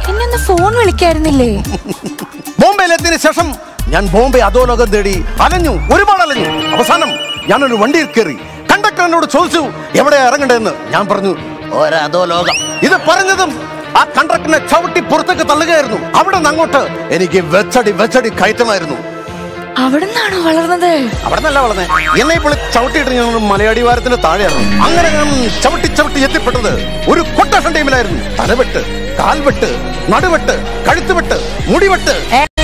എന്നെ ഒന്ന് ഫോൺ വിളിക്കായിരുന്നില്ലേ ബോംബെയിലെത്തിയതിനു ശേഷം ഞാൻ ബോംബെ അധോലോകം തേടി അലഞ്ഞു ഒരുപാട് അലഞ്ഞു അവസാനം ഞാനൊരു വണ്ടിയിൽ കയറി കണ്ടക്ടറിനോട് ചോദിച്ചു എവിടെ ഇറങ്ങണ്ടെന്ന് ഞാൻ പറഞ്ഞു ഒരധോലോകം ഇത് പറഞ്ഞതും ആ കണ്ടക്ടറിനെ ചവിട്ടി പുറത്തേക്ക് തള്ളുകയായിരുന്നു അവിടെ നിന്ന് അങ്ങോട്ട് എനിക്ക് വെച്ചടി വെച്ചടി കയറ്റമായിരുന്നു അവിടെ നിന്നാണോ വളർന്നത് അവിടെ നല്ല വളർന്നേ എന്നെ ഇപ്പോൾ ചവിട്ടിയിട്ട് ഞാൻ ഒരു മലയടിവാരത്തിന്റെ താഴെയാണ് അങ്ങനെ ഞാൻ ചവിട്ടി ചവിട്ടി എത്തിപ്പെട്ടത് ഒരു കൊട്ടേഷൻ ടീമിലായിരുന്നു തലവെട്ട് കാൽവെട്ട് നടുവെട്ട് കഴുത്തുവെട്ട് മുടിവെട്ട്